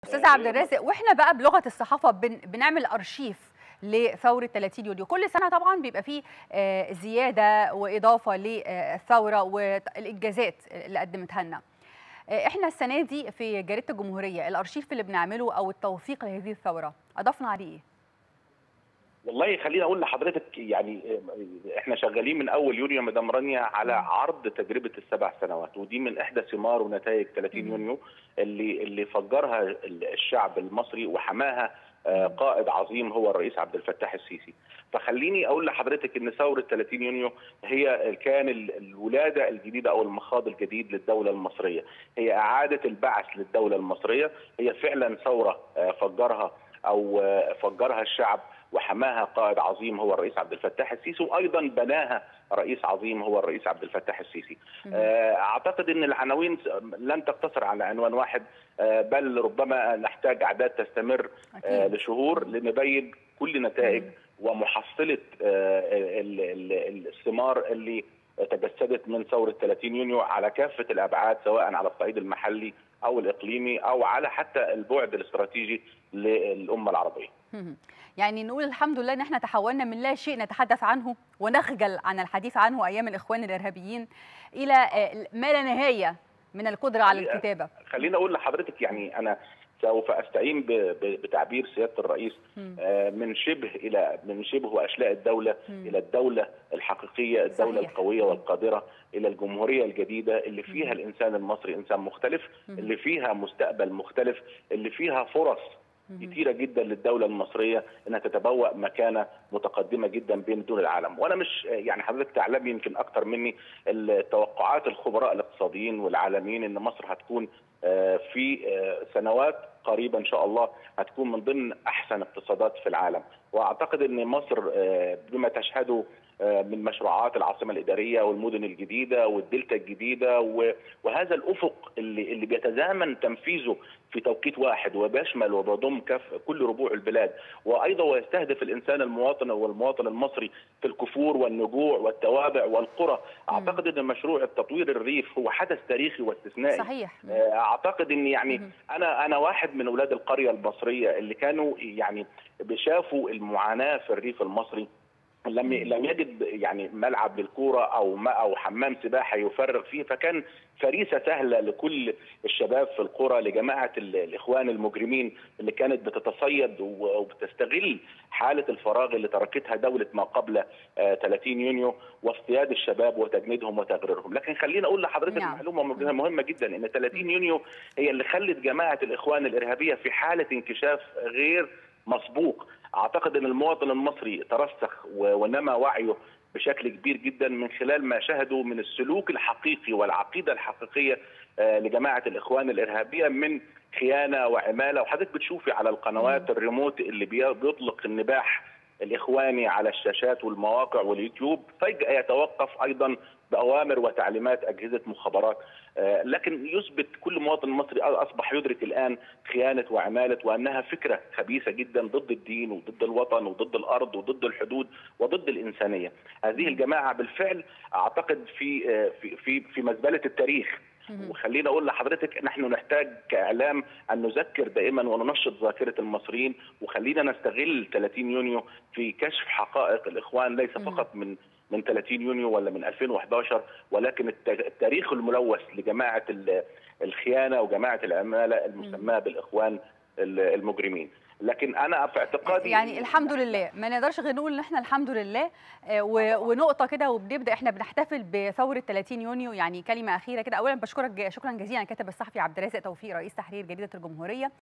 استاذ عبد الرازق واحنا بقى بلغه الصحافه بن بنعمل ارشيف لثوره 30 يوليو كل سنه طبعا بيبقى فيه آه، زياده واضافه للثوره والانجازات اللي قدمتها لنا آه، احنا السنه دي في جريده الجمهوريه الارشيف اللي بنعمله او التوثيق لهذه الثوره اضفنا عليه ايه والله خليني اقول لحضرتك يعني احنا شغالين من اول يونيو مدام رانيا على عرض تجربه السبع سنوات ودي من احدى ثمار ونتائج 30 يونيو اللي اللي فجرها الشعب المصري وحماها آه، قائد عظيم هو الرئيس عبد الفتاح السيسي فخليني اقول لحضرتك ان ثوره 30 يونيو هي كان الولاده الجديده او المخاض الجديد للدوله المصريه هي اعاده البعث للدوله المصريه هي فعلا ثوره آه، فجرها او آه، فجرها الشعب وحماها قائد عظيم هو الرئيس عبد الفتاح السيسي وايضا بناها رئيس عظيم هو الرئيس عبد الفتاح السيسي. اعتقد ان العناوين لن تقتصر على عنوان واحد بل ربما نحتاج اعداد تستمر أكيد. لشهور لنبين كل نتائج ومحصله الثمار اللي تجسدت من ثوره 30 يونيو على كافه الابعاد سواء على الصعيد المحلي او الاقليمي او على حتى البعد الاستراتيجي للامه العربيه. يعني نقول الحمد لله ان احنا تحولنا من لا شيء نتحدث عنه ونخجل عن الحديث عنه ايام الاخوان الارهابيين الى ما لا نهايه من القدره على الكتابه. خليني اقول لحضرتك يعني انا سوف استعين بتعبير سياده الرئيس من شبه الى من شبه واشلاء الدوله الى الدوله الحقيقيه الدوله صحيح. القويه والقادره الى الجمهوريه الجديده اللي فيها الانسان المصري انسان مختلف اللي فيها مستقبل مختلف اللي فيها فرص كتيره جدا للدوله المصريه انها تتبوأ مكانه متقدمه جدا بين دول العالم وانا مش يعني حضرتك تعلم يمكن اكتر مني التوقعات الخبراء الاقتصاديين والعالميين ان مصر هتكون في سنوات قريبه ان شاء الله هتكون من ضمن احسن اقتصادات في العالم واعتقد ان مصر بما تشهده من مشروعات العاصمه الاداريه والمدن الجديده والدلتا الجديده وهذا الافق اللي اللي بيتزامن تنفيذه في توقيت واحد وبيشمل وبيضم كف كل ربوع البلاد وايضا ويستهدف الانسان المواطن والمواطن المصري في الكفور والنجوع والتوابع والقرى اعتقد ان مشروع التطوير الريف هو حدث تاريخي واستثنائي صحيح اعتقد ان يعني انا انا واحد من اولاد القريه المصريه اللي كانوا يعني شافوا المعاناه في الريف المصري لم لم يجد يعني ملعب للكوره او ما او حمام سباحه يفرغ فيه فكان فريسه سهله لكل الشباب في القرى لجماعه الاخوان المجرمين اللي كانت بتتصيد وبتستغل حاله الفراغ اللي تركتها دوله ما قبل 30 يونيو واصطياد الشباب وتجنيدهم وتغريرهم، لكن خليني اقول لحضرتك نعم. معلومه مهمه جدا ان 30 يونيو هي اللي خلت جماعه الاخوان الارهابيه في حاله انكشاف غير مسبوق اعتقد ان المواطن المصري ترسخ ونمى وعيه بشكل كبير جدا من خلال ما شهدوا من السلوك الحقيقي والعقيده الحقيقيه لجماعه الاخوان الارهابيه من خيانه وعماله وحضرتك بتشوفي على القنوات الريموت اللي بيطلق النباح الاخواني على الشاشات والمواقع واليوتيوب فجاه يتوقف ايضا باوامر وتعليمات اجهزه مخابرات لكن يثبت كل مواطن مصري اصبح يدرك الان خيانه وعماله وانها فكره خبيثه جدا ضد الدين وضد الوطن وضد الارض وضد الحدود وضد الانسانيه. هذه الجماعه بالفعل اعتقد في في في, في مزبله التاريخ وخليني اقول لحضرتك نحن نحتاج كاعلام ان نذكر دائما وننشط ذاكره المصريين وخلينا نستغل 30 يونيو في كشف حقائق الاخوان ليس فقط من من 30 يونيو ولا من 2011 ولكن التاريخ الملوث لجماعه الخيانه وجماعه العماله المسماه بالاخوان المجرمين لكن انا في اعتقادي يعني الحمد لله ما نقدرش غير نقول ان احنا الحمد لله ونقطه كده وبنبدا احنا بنحتفل بثوره 30 يونيو يعني كلمه اخيره كده اولا بشكرك شكرا جزيلا الكاتب الصحفي عبد الرازق توفيق رئيس تحرير جريده الجمهوريه